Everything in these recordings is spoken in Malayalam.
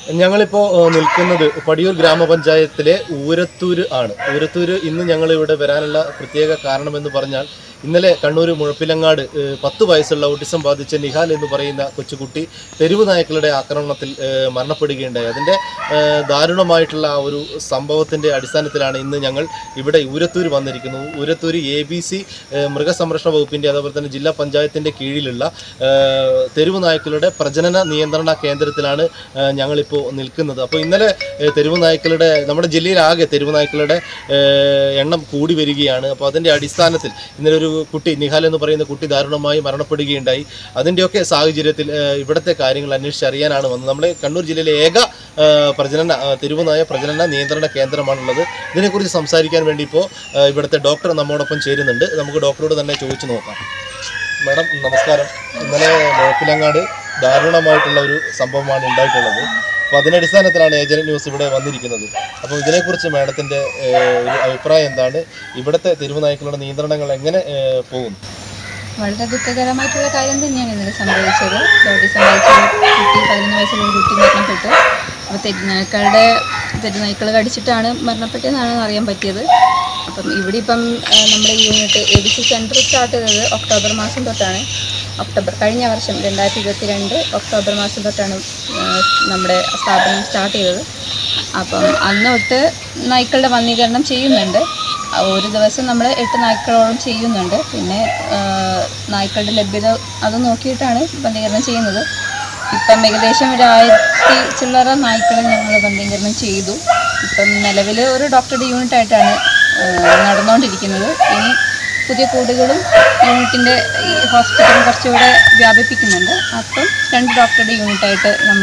ഞങ്ങളിപ്പോൾ ഏഹ്, നിൽക്കുന്നത് പടിയൂർ ഗ്രാമപഞ്ചായത്തിലെ ഊരത്തൂര് ആണ് ഊരത്തൂര് ഇന്ന് ഞങ്ങൾ ഇവിടെ വരാനുള്ള പ്രത്യേക കാരണമെന്ന് പറഞ്ഞാൽ ഇന്നലെ കണ്ണൂർ മുഴപ്പിലങ്ങാട് ഏഹ്, പത്ത് വയസ്സുള്ള ഓട്ടിസം ബാധിച്ച നിഹാൽ എന്ന് പറയുന്ന കൊച്ചുകുട്ടി തെരുവ് നായ്ക്കളുടെ ആക്രമണത്തിൽ ഏഹ്, മരണപ്പെടുകയുണ്ടായി അതിൻ്റെ ഏഹ്, ദാരുണമായിട്ടുള്ള ആ ഒരു സംഭവത്തിൻ്റെ അടിസ്ഥാനത്തിലാണ് ഇന്ന് ഞങ്ങൾ ഇവിടെ ഊരത്തൂര് വന്നിരിക്കുന്നത് ഊരത്തൂര് എ ബി സി മൃഗസംരക്ഷണ വകുപ്പിൻ്റെ അതുപോലെ തന്നെ ജില്ലാ പഞ്ചായത്തിൻ്റെ കീഴിലുള്ള ഏഹ്, തെരുവ് നായ്ക്കളുടെ പ്രജനന നിയന്ത്രണ കേന്ദ്രത്തിലാണ് ഏഹ്, ഞങ്ങളിപ്പോൾ നിൽക്കുന്നത് അപ്പോൾ ഇന്നലെ ഏഹ്, തെരുവ് നായ്ക്കളുടെ നമ്മുടെ ജില്ലയിലാകെ തെരുവ് നായ്ക്കളുടെ ഏഹ്, എണ്ണം കൂടി വരികയാണ് അപ്പോൾ അതിൻ്റെ അടിസ്ഥാനത്തിൽ ഇന്നലെ ഒരു കുട്ടി നിഹാൽ എന്ന് പറയുന്ന കുട്ടി ദാരുണമായി മരണപ്പെടുകയുണ്ടായി അതിൻ്റെയൊക്കെ സാഹചര്യത്തിൽ ഏഹ്, ഇവിടുത്തെ കാര്യങ്ങൾ അന്വേഷിച്ചറിയാനാണ് വന്നത് നമ്മുടെ കണ്ണൂർ ജില്ലയിലെ ഏക ഏഹ്, പ്രജനന ഏഹ്, തെരുവുനായ പ്രജനന നിയന്ത്രണ കേന്ദ്രമാണുള്ളത് ഇതിനെക്കുറിച്ച് സംസാരിക്കാൻ വേണ്ടി ഇപ്പോൾ ഏഹ്, ഇവിടുത്തെ ഡോക്ടർ നമ്മോടൊപ്പം ചേരുന്നുണ്ട് നമുക്ക് ഡോക്ടറോട് തന്നെ ചോദിച്ചു നോക്കാം മാഡം നമസ്കാരം ഇന്നലെ മുഴപ്പിലങ്ങാട് ദാരുണമായിട്ടുള്ള ഒരു സംഭവമാണ് ഉണ്ടായിട്ടുള്ളത് അപ്പോൾ അതിനടിസ്ഥാനത്തിലാണ് ഏജന്റ് ന്യൂസ് ഇവിടെ വന്നിരിക്കുന്നത് അപ്പോൾ ഇതിനെക്കുറിച്ച് മാഡത്തിൻ്റെ ഒരു അഭിപ്രായം എന്താണ് ഇവിടുത്തെ തെരുവ് നായ്ക്കളുടെ നിയന്ത്രണങ്ങൾ എങ്ങനെ ഏഹ്, പോകും വളരെ ദുഃഖകരമായിട്ടുള്ള കാര്യം തന്നെയാണ് ഇന്നലെ സംഭവിച്ചത് ഓട്ടിസം ബാധിച്ച ഒരു കുട്ടി പതിനൊന്ന് വയസ്സുള്ള ഒരു കുട്ടി മരണപ്പെട്ടു അപ്പോൾ തെരുനായ്ക്കളുടെ തെരുനായ്ക്കൾ കടിച്ചിട്ടാണ് മരണപ്പെട്ടതെന്നാണ് അറിയാൻ പറ്റിയത് അപ്പം ഇവിടെ ഇപ്പം ആ, നമ്മുടെ unit A B C centre start ചെയ്തത് ഒക്ടോബർ മാസം തൊട്ടാണ് ഒക്ടോബർ കഴിഞ്ഞ വർഷം രണ്ടായിരത്തി ഇരുപത്തി രണ്ട് ഒക്ടോബർ മാസം തൊട്ടാണ് ആ, നമ്മുടെ സ്ഥാപനം സ്റ്റാർട്ട് ചെയ്തത് അപ്പം അന്ന് തൊട്ട് നായ്ക്കളുടെ വന്ധീകരണം ചെയ്യുന്നുണ്ട് ആ, ഒരു ദിവസം നമ്മൾ എട്ട് നായ്ക്കളോളം ചെയ്യുന്നുണ്ട് പിന്നെ ആ, നായ്ക്കളുടെ ലഭ്യത അത് നോക്കിയിട്ടാണ് ബന്ധീകരണം ചെയ്യുന്നത് ഇപ്പം ഏകദേശം ഒരു ആയിരത്തി ചില്ലറ നായ്ക്കളെ ഞങ്ങൾ ബന്ധീകരണം ചെയ്തു ഇപ്പം നിലവിൽ ഒരു ഡോക്ടറുടെ യൂണിറ്റ് ആയിട്ടാണ് ആ, നടന്നുകൊണ്ടിരിക്കുന്നത് ഇനി പുതിയ കൂടുകളും യൂണിറ്റിൻ്റെ ഈ ഹോസ്പിറ്റലും കുറച്ചുകൂടെ വ്യാപിപ്പിക്കുന്നുണ്ട് അപ്പം രണ്ട് ഡോക്ടറുടെ യൂണിറ്റായിട്ട് നമ്മൾ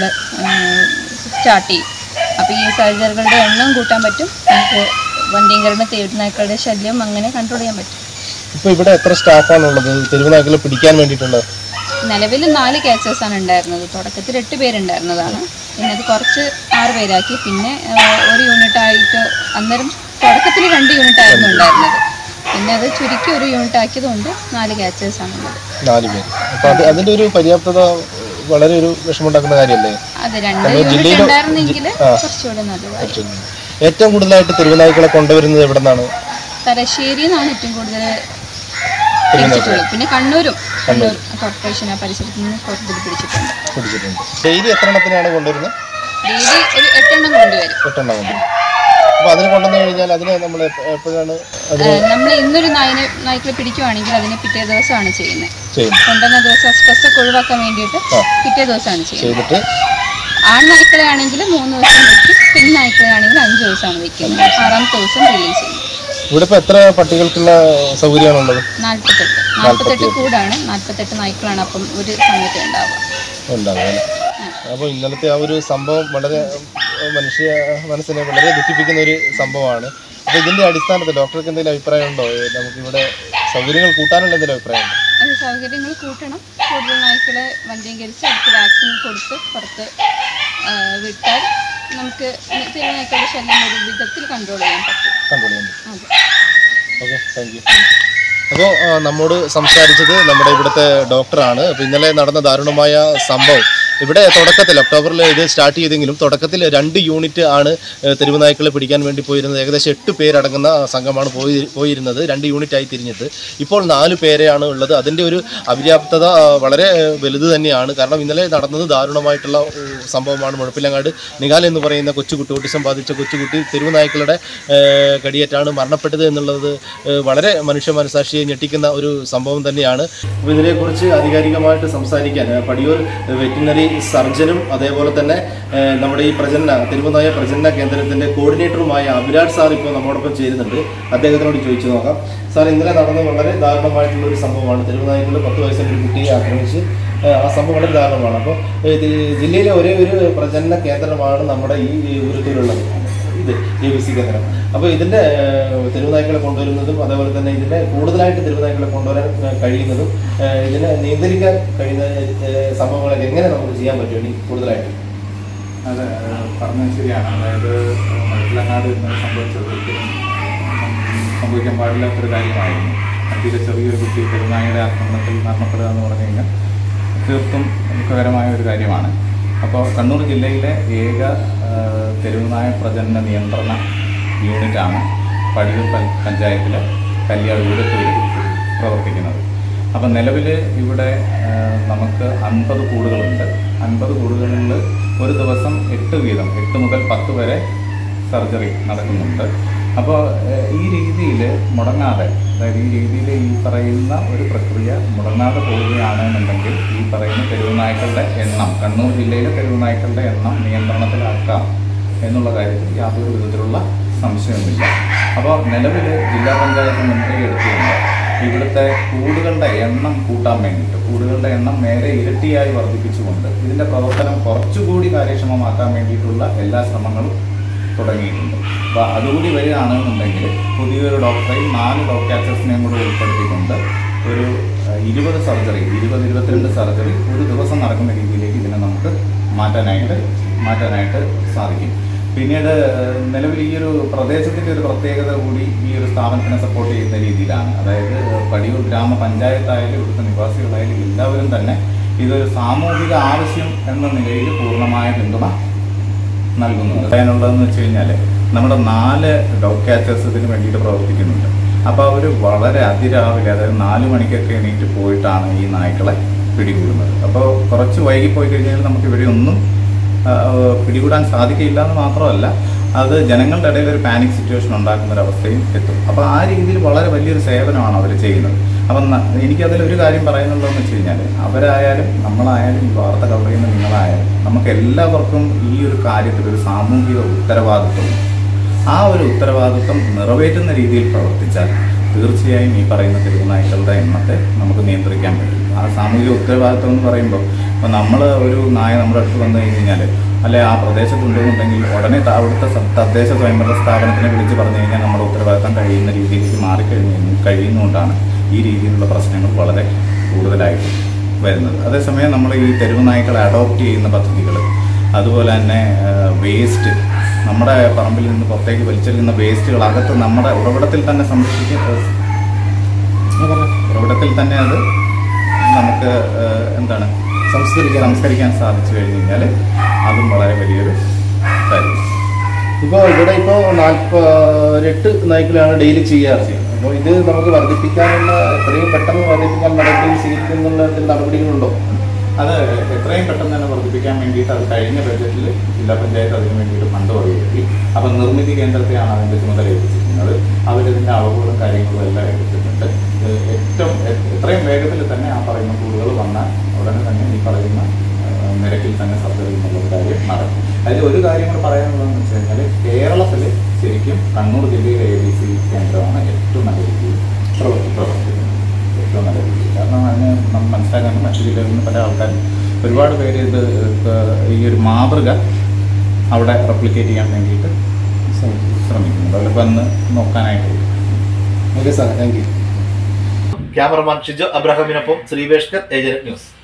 സ്റ്റാർട്ട് ചെയ്യും അപ്പോൾ ഈ സർജറികളുടെ എണ്ണം കൂട്ടാൻ പറ്റും നമുക്ക് വന്ധ്യീകരണ തേടുനായ്ക്കളുടെ ശല്യം അങ്ങനെ കൺട്രോൾ ചെയ്യാൻ പറ്റും ഇപ്പോൾ ഇവിടെ എത്ര സ്റ്റാഫാണുള്ളത് തെരുവ് നായ്ക്കളെ പിടിക്കാൻ വേണ്ടിയിട്ടുള്ളത് നിലവിൽ നാല് cases ആണ് ഉണ്ടായിരുന്നത് തുടക്കത്തിൽ എട്ട് പേരുണ്ടായിരുന്നതാണ് പിന്നെ അത് കുറച്ച് ആറ് പേരാക്കി പിന്നെ ആ, ഒരു യൂണിറ്റ് ആയിട്ട് അന്നേരം തുടക്കത്തിൽ രണ്ട് യൂണിറ്റ് ആയിരുന്നു ഉണ്ടായിരുന്നത് പിന്നെ അത് ചുരുക്കി ഒരു യൂണിറ്റ് ആക്കിയതുകൊണ്ട് നാല് cases ആണുള്ളത് നാല് പേര് അപ്പോൾ അത് അതിൻ്റെ ഒരു പര്യാപ്തത വളരെ ഒരു വിഷമമുണ്ടാക്കുന്ന കാര്യമല്ലേ അത് രണ്ട് യൂണിറ്റ് ഉണ്ടായിരുന്നെങ്കിൽ കുറച്ചുകൂടെ നല്ലതായി ഏറ്റവും കൂടുതലായിട്ട് തെരുവ് നായ്ക്കളെ കൊണ്ടുവരുന്നത് എവിടെ നിന്നാണ് തലശ്ശേരി എന്നാണ് ഏറ്റവും കൂടുതൽ പിടിച്ചിട്ടുള്ളത് പിന്നെ കണ്ണൂരും കണ്ണൂർ കോർപ്പറേഷൻ ആ പരിസരത്ത് നിന്ന് കൂടുതൽ പിടിച്ചിട്ടുണ്ട് പിടിച്ചിട്ടുണ്ട് ഡെയിലി എത്ര എണ്ണത്തിനാണ് കൊണ്ടുവരുന്നത് ഡെയിലി ഒരു എട്ടെണ്ണം കൊണ്ടുവരും എട്ടെണ്ണം കൊണ്ടുവരും അപ്പോൾ അതിന് കൊണ്ടുവന്നു കഴിഞ്ഞാൽ അതിന് നമ്മൾ എപ്പോഴാണ് അത് നമ്മൾ ഇന്നൊരു നായിനെ നായ്ക്കളെ പിടിക്കുവാണെങ്കിൽ അതിനെ പിറ്റേ ദിവസമാണ് ചെയ്യുന്നത് ചെയ്യുന്നത് കൊണ്ടുവന്ന ദിവസം സ്ട്രെസ് ഒക്കെ ഒഴിവാക്കാൻ വേണ്ടിയിട്ട് പിറ്റേ ദിവസമാണ് ചെയ്യുന്നത് ചെയ്തിട്ട് ആൺ നായ്ക്കളെ ആണെങ്കിൽ മൂന്ന് ദിവസം വെക്കും പെൺ നായ്ക്കളെ ആണെങ്കിൽ അഞ്ച് ദിവസമാണ് വെക്കുന്നത് ആറാമത്തെ ദിവസം റിലീസ് ചെയ്യും ഇവിടെ ഇപ്പോൾ എത്ര പട്ടികൾക്കുള്ള സൗകര്യമാണുള്ളത് നാൽപ്പത്തെട്ട് നാൽപ്പത്തെട്ട് കൂടാണ് നാൽപ്പത്തെട്ട് നായ്ക്കളാണ് അപ്പം ഒരു സമയത്ത് ഉണ്ടാവുക ഉണ്ടാവും അല്ലേ അപ്പോൾ ഇന്നലത്തെ ആ ഒരു സംഭവം വളരെ ഏഹ്, മനുഷ്യ മനസ്സിനെ വളരെ ദുഃഖിപ്പിക്കുന്ന ഒരു സംഭവമാണ് അപ്പോൾ ഇതിൻ്റെ അടിസ്ഥാനത്തിൽ ഡോക്ടർക്ക് എന്തെങ്കിലും അഭിപ്രായം ഉണ്ടോ ഏഹ്, നമുക്കിവിടെ സൗകര്യങ്ങൾ കൂട്ടാനുള്ള എന്തെങ്കിലും അഭിപ്രായം ഉണ്ടോ അത് സൗകര്യങ്ങൾ കൂട്ടണം കൂടുതൽ നായ്ക്കളെ വന്ധ്യീകരിച്ച് അവർക്ക് വാക്സിൻ കൊടുത്ത് പുറത്ത് ആ, വിട്ടാൽ നമുക്ക് ചില നായ്ക്കളുടെ ശല്യം ഒരു വിധത്തിൽ കൺട്രോൾ ചെയ്യാൻ പറ്റും കൺട്രോൾ ചെയ്യാൻ പറ്റും അതെ ഓക്കെ താങ്ക് യു അപ്പോൾ നമ്മോട് സംസാരിച്ചത് നമ്മുടെ ഇവിടുത്തെ ഡോക്ടറാണ് അപ്പോൾ ഇന്നലെ നടന്ന ദാരുണമായ സംഭവം ഇവിടെ തുടക്കത്തിൽ ഒക്ടോബറിൽ ഇത് സ്റ്റാർട്ട് ചെയ്തെങ്കിലും തുടക്കത്തിൽ രണ്ട് യൂണിറ്റ് ആണ് ഏഹ്, തെരുവ് നായ്ക്കളെ പിടിക്കാൻ വേണ്ടി പോയിരുന്നത് ഏകദേശം എട്ട് പേരടങ്ങുന്ന സംഘമാണ് പോയി പോയിരുന്നത് രണ്ട് യൂണിറ്റായി തിരിഞ്ഞിട്ട് ഇപ്പോൾ നാല് പേരെയാണ് ഉള്ളത് അതിൻ്റെ ഒരു അപര്യാപ്തത ആ, വളരെ ഏഹ്, വലുത് തന്നെയാണ് കാരണം ഇന്നലെ നടന്നത് ദാരുണമായിട്ടുള്ള ഏഹ്, സംഭവമാണ് മുഴപ്പിലങ്ങാട് നികാൽ എന്ന് പറയുന്ന കൊച്ചുകുട്ടി ഓട്ടിസം ബാധിച്ച കൊച്ചുകുട്ടി തെരുവ് നായ്ക്കളുടെ ഏഹ്, കടിയേറ്റാണ് മരണപ്പെട്ടത് എന്നുള്ളത് ഏഹ്, വളരെ മനുഷ്യ മനസാക്ഷിയെ ഞെട്ടിക്കുന്ന ഒരു സംഭവം തന്നെയാണ് അപ്പോൾ ഇതിനെക്കുറിച്ച് ആധികാരികമായിട്ട് സംസാരിക്കാൻ ഏഹ്, പടിയൂർ വെറ്റിനറി സർജനും അതേപോലെ തന്നെ ഏഹ്, നമ്മുടെ ഈ പ്രജനന തിരുവനായ പ്രജനന കേന്ദ്രത്തിന്റെ കോർഡിനേറ്ററുമായ അഭിരാജ് സാർ ഇപ്പോൾ നമ്മോടൊപ്പം ചേരുന്നുണ്ട് അദ്ദേഹത്തിനോട് ചോദിച്ചു നോക്കാം സാർ ഇന്നലെ നടന്ന വളരെ ദാരുണമായിട്ടുള്ള ഒരു സംഭവമാണ് തിരുവനായത്തിൽ പത്ത് വയസ്സുള്ള ഒരു കുട്ടിയെ ആക്രമിച്ച് ഏഹ്, ആ സംഭവം വളരെ ദാരുണമാണ് അപ്പോൾ ജില്ലയിലെ ഒരേ ഒരു പ്രജനന കേന്ദ്രമാണ് നമ്മുടെ ഈ ഉരുത്തൂരുള്ളത് ഇത് എ ബി സി കേന്ദ്രം അപ്പോൾ ഇതിൻ്റെ തെരുവുനായ്ക്കളെ കൊണ്ടുവരുന്നതും അതേപോലെ തന്നെ ഇതിൻ്റെ കൂടുതലായിട്ട് തെരുവുനായ്ക്കളെ കൊണ്ടുവരാൻ ഏഹ്, കഴിയുന്നതും ഏഹ്, ഇതിനെ നിയന്ത്രിക്കാൻ കഴിയുന്ന ഏഹ്, സംഭവങ്ങളൊക്കെ എങ്ങനെ നമുക്ക് ചെയ്യാൻ പറ്റും ഇനി കൂടുതലായിട്ട് അത് പറഞ്ഞത് ശരിയാണ് അതായത് മഴപ്പിലങ്ങാട് ഇന്നലെ സംഭവിച്ചത് ഒരിക്കലും സംഭവിക്കാൻ പാടില്ലാത്തൊരു കാര്യമായിരുന്നു അതിലെ ചെറിയൊരു കുട്ടി പെരുന്നായുടെ ആക്രമണത്തിൽ മരണപ്പെടുക എന്ന് പറഞ്ഞു കഴിഞ്ഞാൽ തീർത്തും ദുഃഖകരമായ ഒരു കാര്യമാണ് അപ്പോൾ കണ്ണൂർ ജില്ലയിലെ ഏക ആ, തെരുവുനായ പ്രജനന നിയന്ത്രണ യൂണിറ്റാണ് പടിയൂർ പ- പഞ്ചായത്തിലെ കല്യാട് ഊരത്തൂർ പ്രവർത്തിക്കുന്നത് അപ്പം നിലവിൽ ഇവിടെ ആ, നമുക്ക് അൻപത് കൂടുകളുണ്ട് അൻപത് കൂടുകളിൽ ഒരു ദിവസം എട്ട് വീതം എട്ട് മുതൽ പത്ത് വരെ സർജറി നടക്കുന്നുണ്ട് അപ്പോൾ ഈ രീതിയിൽ മുടങ്ങാതെ അതായത് ഈ രീതിയിൽ ഈ പറയുന്ന ഒരു പ്രക്രിയ മുടങ്ങാതെ പോവുകയാണെന്നുണ്ടെങ്കിൽ ഈ പറയുന്ന തെരുവുനായ്ക്കളുടെ എണ്ണം കണ്ണൂർ ജില്ലയിലെ തെരുവുനായ്ക്കളുടെ എണ്ണം നിയന്ത്രണത്തിലാക്കാം എന്നുള്ള കാര്യത്തിൽ യാതൊരു വിധത്തിലുള്ള സംശയവുമില്ല അപ്പോൾ നിലവിൽ ജില്ലാ പഞ്ചായത്ത് മുൻകൈ എടുത്തുകൊണ്ട് ഇവിടുത്തെ കൂടുകളുടെ എണ്ണം കൂട്ടാൻ വേണ്ടിയിട്ട് കൂടുകളുടെ എണ്ണം നേരെ ഇരട്ടിയായി വർദ്ധിപ്പിച്ചുകൊണ്ട് ഇതിൻ്റെ പ്രവർത്തനം കുറച്ചുകൂടി കാര്യക്ഷമമാക്കാൻ വേണ്ടിയിട്ടുള്ള എല്ലാ ശ്രമങ്ങളും തുടങ്ങിയിട്ടുണ്ട് അപ്പോൾ അതുകൂടി വരികയാണെന്നുണ്ടെങ്കിൽ പുതിയൊരു ഡോക്ടറെയും നാല് ഡോക്ടേഴ്സിനെയും കൂടെ ഉൾപ്പെടുത്തിക്കൊണ്ട് ഒരു അഹ്, ഇരുപത് സർജറി ഇരുപത് ഇരുപത്തിരണ്ട് സർജറി ഒരു ദിവസം നടക്കുന്ന രീതിയിലേക്ക് ഇതിനെ നമുക്ക് മാറ്റാനായിട്ട് മാറ്റാനായിട്ട് സാധിക്കും പിന്നീട് ഏഹ്, നിലവിൽ ഈ ഒരു പ്രദേശത്തിൻ്റെ ഒരു പ്രത്യേകത കൂടി ഈ ഒരു സ്ഥാപനത്തിനെ സപ്പോർട്ട് ചെയ്യുന്ന രീതിയിലാണ് അതായത് പടിയൂർ ഗ്രാമപഞ്ചായത്തായാലും ഇവിടുത്തെ നിവാസികളായാലും എല്ലാവരും തന്നെ ഇതൊരു സാമൂഹിക ആവശ്യം എന്ന നിലയിൽ പൂർണ്ണമായ പിന്തുണ നൽകുന്നുണ്ട് പറയാനുള്ളതെന്ന് വെച്ച് കഴിഞ്ഞാൽ നമ്മുടെ നാല് ഡോഗ് ക്യാച്ചേഴ്സ് ഇതിന് വേണ്ടിയിട്ട് പ്രവർത്തിക്കുന്നുണ്ട് അപ്പോൾ അവർ വളരെ അതിരാവിലെ അതായത് നാല് മണിക്കൊക്കെ എണീറ്റ് പോയിട്ടാണ് ഈ നായ്ക്കളെ പിടികൂടുന്നത് അപ്പോൾ കുറച്ച് വൈകി പോയി കഴിഞ്ഞാൽ നമുക്ക് ഇവിടെ ഒന്നും ആ, പിടികൂടാൻ സാധിക്കില്ല എന്ന് മാത്രമല്ല അത് ജനങ്ങളുടെ ഇടയിൽ ഒരു പാനിക് സിറ്റുവേഷൻ ഉണ്ടാക്കുന്ന ഒരു അവസ്ഥയും എത്തും അപ്പോൾ ആ രീതിയിൽ വളരെ വലിയൊരു സേവനമാണ് അവർ ചെയ്യുന്നത് അപ്പം ന- എനിക്കതിൽ ഒരു കാര്യം പറയാനുള്ളതെന്ന് വെച്ച് കഴിഞ്ഞാൽ അവരായാലും നമ്മളായാലും ഈ വാർത്ത കവർ ചെയ്യുന്ന നിങ്ങളായാലും നമുക്ക് എല്ലാവർക്കും ഈ ഒരു കാര്യത്തിൽ ഒരു സാമൂഹിക ഉത്തരവാദിത്വം ആ ഒരു ഉത്തരവാദിത്വം നിറവേറ്റുന്ന രീതിയിൽ പ്രവർത്തിച്ചാൽ തീർച്ചയായും ഈ പറയുന്ന തെരുവുനായ്ക്കളുടെ എണ്ണത്തെ നമുക്ക് നിയന്ത്രിക്കാൻ പറ്റും ആ സാമൂഹിക ഉത്തരവാദിത്വം എന്ന് പറയുമ്പോൾ ഇപ്പോൾ നമ്മൾ ഒരു നായ നമ്മുടെ അടുത്ത് വന്നു കഴിഞ്ഞാൽ അല്ലെ ആ പ്രദേശത്തുണ്ടെന്നുണ്ടെങ്കിൽ ഉടനെ ത- അവിടുത്തെ സ- തദ്ദേശ സ്വയംഭരണ സ്ഥാപനത്തിനെ വിളിച്ച് പറഞ്ഞു കഴിഞ്ഞാൽ നമ്മുടെ ഉത്തരവാദിത്തം കഴിയുന്ന രീതിയിലേക്ക് മാറിക്കഴിഞ്ഞു കഴിയുന്നതുകൊണ്ടാണ് ഈ രീതിയിലുള്ള പ്രശ്നങ്ങൾ വളരെ കൂടുതലായിട്ട് വരുന്നത് അതേസമയം നമ്മൾ ഈ തെരുവ് നായ്ക്കളെ അഡോപ്റ്റ് ചെയ്യുന്ന പദ്ധതികൾ അതുപോലെ തന്നെ വേസ്റ്റ് നമ്മുടെ പറമ്പിൽ നിന്ന് പുറത്തേക്ക് വലിച്ചെറിയുന്ന വേസ്റ്റുകൾ അകത്ത് നമ്മുടെ ഉറവിടത്തിൽ തന്നെ സംരക്ഷിക്കുക ഉറവിടത്തിൽ തന്നെ അത് നമുക്ക് ഏഹ്, എന്താണ് സംസ്കരിക്കാൻ സംസ്കരിക്കാൻ സാധിച്ചു കഴിഞ്ഞ് കഴിഞ്ഞാൽ അതും വളരെ വലിയൊരു കാര്യം ഇപ്പോൾ ഇവിടെ ഇപ്പോൾ നാൽപ്പത് എട്ട് നായ്ക്കളാണ് ഡെയിലി ചെയ്യാറ് അപ്പോൾ ഇത് നമുക്ക് വർദ്ധിപ്പിക്കാനുള്ള എത്രയും പെട്ടെന്ന് വർദ്ധിപ്പിക്കാൻ നടപടികൾ സ്വീകരിക്കുന്നുള്ള എന്തെങ്കിലും നടപടികളുണ്ടോ അത് എത്രയും പെട്ടെന്ന് തന്നെ വർദ്ധിപ്പിക്കാൻ വേണ്ടിയിട്ട് അത് കഴിഞ്ഞ ബജറ്റിൽ ജില്ലാ പഞ്ചായത്ത് അതിന് വേണ്ടിയിട്ട് ഫണ്ട് വകയിരുത്തി അപ്പം നിർമ്മിതി കേന്ദ്രത്തെയാണ് അതിൻ്റെ ചുമതല ഏൽപ്പിച്ചിരിക്കുന്നത് അവരിതിൻ്റെ അളവുകളും കാര്യങ്ങളും എല്ലാം എടുത്തിട്ടുണ്ട് ഇത് ഏറ്റവും എ- എത്രയും വേഗത്തിൽ തന്നെ ആ പറയുന്ന കൂടുകൾ വന്നാൽ ഉടനെ തന്നെ ഈ പറയുന്ന ആ, നിരക്കിൽ തന്നെ സർജറി എന്നുള്ള കാര്യം നടക്കും അതിൽ ഒരു കാര്യം കൂടെ പറയാനുള്ളതെന്ന് വെച്ച് കഴിഞ്ഞാൽ കേരളത്തിൽ ശരിക്കും കണ്ണൂർ ജില്ലയിലെ എ ബി സി കേന്ദ്രമാണ് ഏറ്റവും നല്ല രീതിയിൽ പ്രവർത്തി പ്രവർത്തിക്കുന്നത് ഏറ്റവും നല്ല രീതിയിൽ കാരണം അതിന് നമ്മൾ മനസ്സിലാക്കാൻ മറ്റു ജില്ലകളിൽ നിന്ന് പല ആൾക്കാരും ഒരുപാട് പേര് ഇത് ഏഹ്, ഈ ഒരു മാതൃക അവിടെ റെപ്ലിക്കേറ്റ് ചെയ്യാൻ വേണ്ടിയിട്ട് ശ്രമിക്കുന്നുണ്ട് അവരിപ്പോൾ അന്ന് നോക്കാനായിട്ട് okay sir thank you cameraman Shijo അബ്രഹാമിനൊപ്പം ശ്രീവേഷ്കർ ഏജന്റ് ന്യൂസ്